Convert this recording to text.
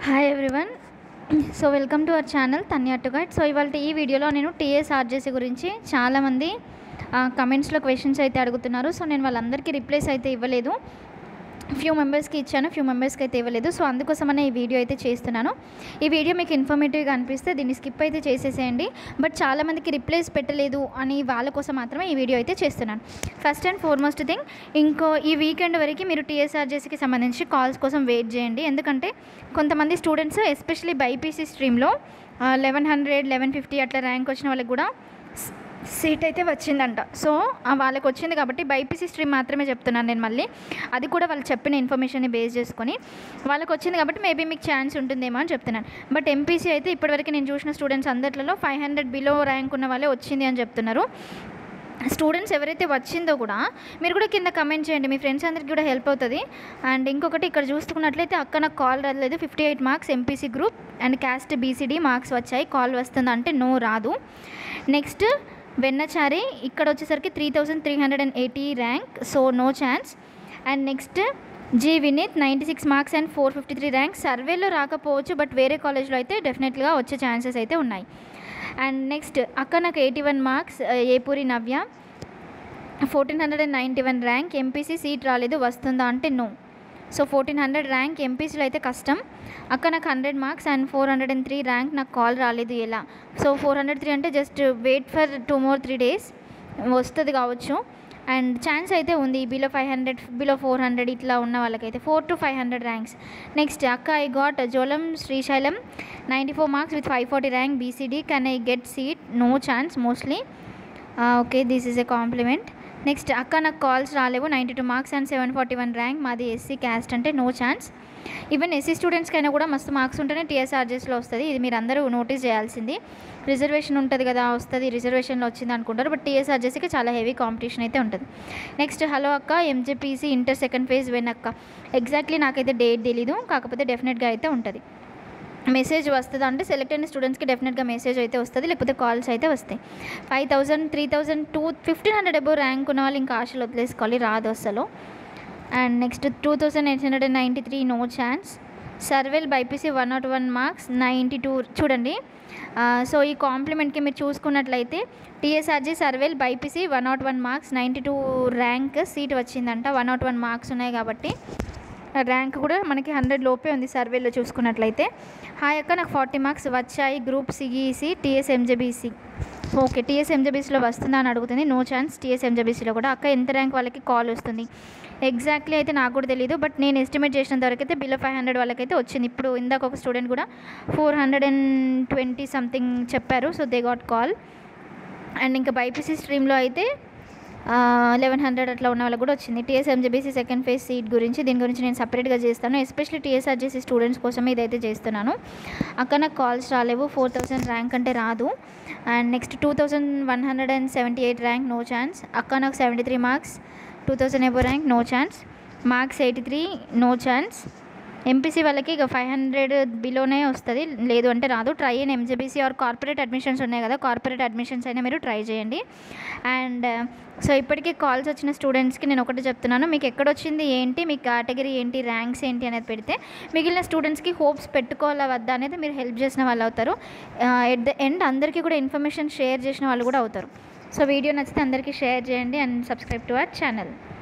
hi everyone so welcome to our channel Tanya to guide so ఇవాళ ఈ వీడియోలో నేను టీఎస్ ఆర్జేసీ గురించి చాలామంది కమెంట్స్లో క్వశ్చన్స్ అయితే అడుగుతున్నారు సో నేను వాళ్ళందరికీ రిప్లైస్ అయితే ఇవ్వలేదు ఫ్యూ మెంబర్స్కి ఇచ్చాను ఫ్యూ మెంబర్స్కి అయితే ఇవ్వలేదు సో అందుకోసమనే ఈ వీడియో అయితే చేస్తున్నాను ఈ వీడియో మీకు ఇన్ఫర్మేటివ్గా అనిపిస్తే దీన్ని స్కిప్ అయితే చేసేసేయండి బట్ చాలామందికి రిప్లైస్ పెట్టలేదు అని వాళ్ళ కోసం మాత్రమే ఈ వీడియో అయితే చేస్తున్నాను ఫస్ట్ అండ్ ఫార్మోస్ట్ థింగ్ ఇంకో ఈ వీకెండ్ వరకు మీరు టీఎస్ఆర్జేసీకి సంబంధించి కాల్స్ కోసం వెయిట్ చేయండి ఎందుకంటే కొంతమంది స్టూడెంట్స్ ఎస్పెషలీ బైపీసీ స్ట్రీమ్లో లెవెన్ హండ్రెడ్ లెవెన్ ఫిఫ్టీ అట్లా ర్యాంక్ వచ్చిన వాళ్ళకి కూడా సీట్ అయితే వచ్చిందంట సో ఆ వాళ్ళకి వచ్చింది కాబట్టి బైపీసీ స్ట్రీమ్ మాత్రమే చెప్తున్నాను నేను మళ్ళీ అది కూడా వాళ్ళు చెప్పిన ఇన్ఫర్మేషన్ని బేస్ చేసుకొని వాళ్ళకి వచ్చింది కాబట్టి మేబీ మీకు ఛాన్స్ ఉంటుందేమో అని చెప్తున్నాను బట్ ఎంపీసీ అయితే ఇప్పటివరకు నేను చూసిన స్టూడెంట్స్ అందరిలో ఫైవ్ హండ్రెడ్ బిలో ర్యాంక్ ఉన్న వాళ్ళే వచ్చింది అని చెప్తున్నారు స్టూడెంట్స్ ఎవరైతే వచ్చిందో కూడా మీరు కూడా కింద కమెంట్ చేయండి మీ ఫ్రెండ్స్ అందరికీ కూడా హెల్ప్ అవుతుంది అండ్ ఇంకొకటి ఇక్కడ చూసుకున్నట్లయితే అక్క నాకు కాల్ రాలేదు fifty eight marks MPC group and caste BCD marks వచ్చాయి కాల్ వస్తుంది అంటే నో రాదు నెక్స్ట్ వెన్నచారి ఇక్కడ వచ్చేసరికి three thousand three hundred and eighty rank so no chance and next G Vineeth ninety six marks and four fifty three rank సర్వేలో రాకపోవచ్చు but వేరే కాలేజ్లో అయితే డెఫినెట్గా వచ్చే ఛాన్సెస్ అయితే ఉన్నాయి అండ్ నెక్స్ట్ అక్క నాకు eighty one marks Epuri Navya fourteen hundred and ninety one rank MPC seat రాలేదు వస్తుందా అంటే no so fourteen hundred rank ఎంపీసీలో అయితే కష్టం అక్క నాకు hundred marks and four hundred and three rank నాకు కాల్ రాలేదు ఎలా సో ఫోర్ హండ్రెడ్ త్రీ అంటే just wait for two more three days వస్తుంది కావచ్చు అండ్ ఛాన్స్ అయితే ఉంది below five hundred below four hundred ఇట్లా ఉన్న వాళ్ళకైతే four to five hundred ranks next అక్క ఐ గాట్ జోలం Srisailam ninety four marks with five forty rank BCD can I get seat no chance mostly okay this is a compliment next అక్క నాకు calls రాలేవు ninety two marks and seven forty one rank మాది SC caste అంటే no chance even SC స్టూడెంట్స్కైనా కూడా మస్తు marks ఉంటేనే టీఎస్ఆర్జెస్లో వస్తుంది ఇది మీరు అందరూ నోటీస్ చేయాల్సింది రిజర్వేషన్ ఉంటుంది కదా వస్తుంది రిజర్వేషన్లో వచ్చింది అనుకుంటారు బట్ టీఎస్ఆర్జెస్కి చాలా హెవీ కాంపిటీషన్ అయితే ఉంటుంది నెక్స్ట్ హలో అక్క MJPC inter second phase when అక్క ఎగ్జాక్ట్లీ నాకైతే డేట్ తెలీదు కాకపోతే డెఫినెట్గా అయితే ఉంటుంది మెసేజ్ వస్తుందా అంటే సెలెక్ట్ అయిన స్టూడెంట్స్కి డెఫినెట్గా మెసేజ్ అయితే వస్తుంది లేకపోతే కాల్స్ అయితే వస్తాయి five thousand three thousand two fifteen hundred above rank ఉన్న వాళ్ళు ఇంకా ఆశలు వదిలేసుకోవాలి రాదు అసలు and next two thousand eight hundred and ninety three no chance Sarvail BiPC one naught one marks ninety two చూడండి సో ఈ కాంప్లిమెంట్కి మీరు చూసుకున్నట్లయితే TSRJ Sarvail BiPC one naught one marks ninety two rank seat వచ్చిందంట వన్ నాట్ వన్ మార్క్స్ ఉన్నాయి కాబట్టి rank కూడా మనకి హండ్రెడ్ లోపే ఉంది సర్వేలో చూసుకున్నట్లయితే హాయ్ అక్క నాకు ఫార్టీ మార్క్స్ వచ్చాయి group CEC TS MJBC okay TS ఎంజబీసీలో వస్తుందా అని అడుగుతుంది నో ఛాన్స్ టీఎస్ ఎంజబీసీలో కూడా అక్క ఎంత ర్యాంక్ వాళ్ళకి కాల్ వస్తుంది ఎగ్జాక్ట్లీ అయితే నాకు కూడా తెలియదు బట్ నేను ఎస్టిమేట్ చేసినంత వరకు అయితే బిలో ఫైవ్ హండ్రెడ్ వాళ్ళకైతే వచ్చింది ఇప్పుడు ఇందాక ఒక స్టూడెంట్ కూడా four hundred and twenty something చెప్పారు so they got call and ఇంకా బైపీసీ స్ట్రీమ్లో అయితే లెవెన్ హండ్రెడ్ అట్లా ఉన్న వాళ్ళకి కూడా వచ్చింది TS MJBC second phase seat గురించి దీని గురించి నేను సపరేట్గా చేస్తాను ఎస్పెషల్లీ టీఎస్ఆర్జేసీ స్టూడెంట్స్ కోసం ఇదైతే చేస్తున్నాను అక్కడ నాకు కాల్స్ రాలేవు ఫోర్ థౌసండ్ ర్యాంక్ అంటే రాదు and next two thousand one hundred and seventy eight rank no chance అక్క నాకు seventy three marks two thousand above rank no chance marks eighty three no chance MPC వాళ్ళకి ఇక five hundred బిలోనే వస్తుంది లేదు అంటే రాదు ట్రై అయిన ఎంజబీసీ ఆర్ కార్పొరేట్ అడ్మిషన్స్ ఉన్నాయి కదా కార్పొరేట్ అడ్మిషన్స్ అయినా మీరు ట్రై చేయండి అండ్ సో ఇప్పటికీ కాల్స్ వచ్చిన స్టూడెంట్స్కి నేను ఒకటి చెప్తున్నాను మీకు ఎక్కడ వచ్చింది ఏంటి మీ కేటగిరీ ఏంటి ర్యాంక్స్ ఏంటి అనేది పెడితే మిగిలిన స్టూడెంట్స్కి హోప్స్ పెట్టుకోవాలా వద్దా అనేది మీరు హెల్ప్ చేసిన వాళ్ళు అవుతారు ఎట్ ద ఎండ్ అందరికీ కూడా ఇన్ఫర్మేషన్ షేర్ చేసిన వాళ్ళు కూడా అవుతారు సో వీడియో నచ్చితే అందరికీ షేర్ చేయండి and subscribe to our channel